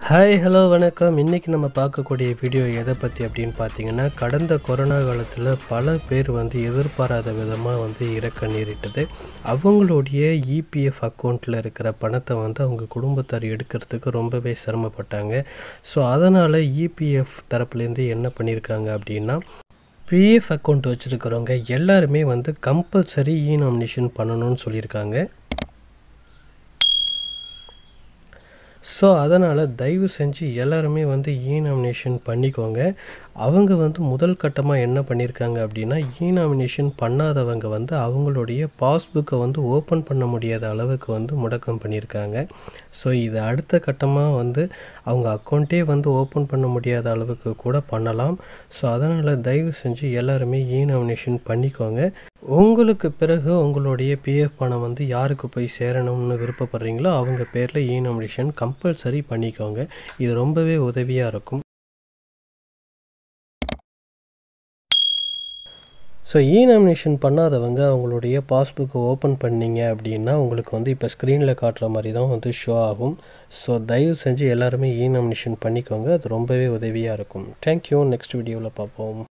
hi hello வணக்கம் இன்றைக்கி நம்ம பார்க்கக்கூடிய வீடியோ எதை பற்றி அப்படின்னு பார்த்தீங்கன்னா கடந்த கொரோனா காலத்தில் பல பேர் வந்து எதிர்பாராத விதமாக வந்து இறக்க நேரிட்டது அவங்களுடைய இபிஎஃப் அக்கௌண்ட்டில் இருக்கிற பணத்தை வந்து அவங்க குடும்பத்தார் எடுக்கிறதுக்கு ரொம்பவே சிரமப்பட்டாங்க ஸோ அதனால் இபிஎஃப் தரப்புலேருந்து என்ன பண்ணியிருக்காங்க அப்படின்னா பிஎஃப் அக்கௌண்ட் வச்சுருக்கிறவங்க எல்லாருமே வந்து கம்பல்சரி இ நாமினேஷன் பண்ணணும்னு சொல்லியிருக்காங்க ஸோ அதனால் தயவு செஞ்சு எல்லாருமே வந்து இ நாமினேஷன் பண்ணிக்கோங்க அவங்க வந்து முதல் கட்டமாக என்ன பண்ணியிருக்காங்க அப்படின்னா இ நாமினேஷன் பண்ணாதவங்க வந்து அவங்களுடைய பாஸ்புக்கை வந்து ஓப்பன் பண்ண முடியாத அளவுக்கு வந்து முடக்கம் பண்ணியிருக்காங்க ஸோ இது அடுத்த கட்டமாக வந்து அவங்க அக்கௌண்ட்டே வந்து ஓப்பன் பண்ண முடியாத அளவுக்கு கூட பண்ணலாம் ஸோ அதனால் தயவு செஞ்சு எல்லாருமே இ நாமினேஷன் பண்ணிக்கோங்க உங்களுக்கு பிறகு உங்களுடைய பிஎஃப் பணம் வந்து யாருக்கு போய் சேரணும்னு விருப்பப்படுறீங்களோ அவங்க பேரில் இ நாமினேஷன் கம்பல்சரி பண்ணிக்கோங்க இது ரொம்பவே உதவியாக இருக்கும் ஸோ இ நாமினேஷன் பண்ணாதவங்க அவங்களுடைய பாஸ்புக்கை ஓப்பன் பண்ணீங்க அப்படின்னா உங்களுக்கு வந்து இப்போ ஸ்க்ரீனில் காட்டுற மாதிரி தான் வந்து ஷோ ஆகும் ஸோ தயவு செஞ்சு எல்லாருமே இ நாமினேஷன் பண்ணிக்கோங்க அது ரொம்பவே உதவியாக இருக்கும் தேங்க்யூ நெக்ஸ்ட் வீடியோவில் பார்ப்போம்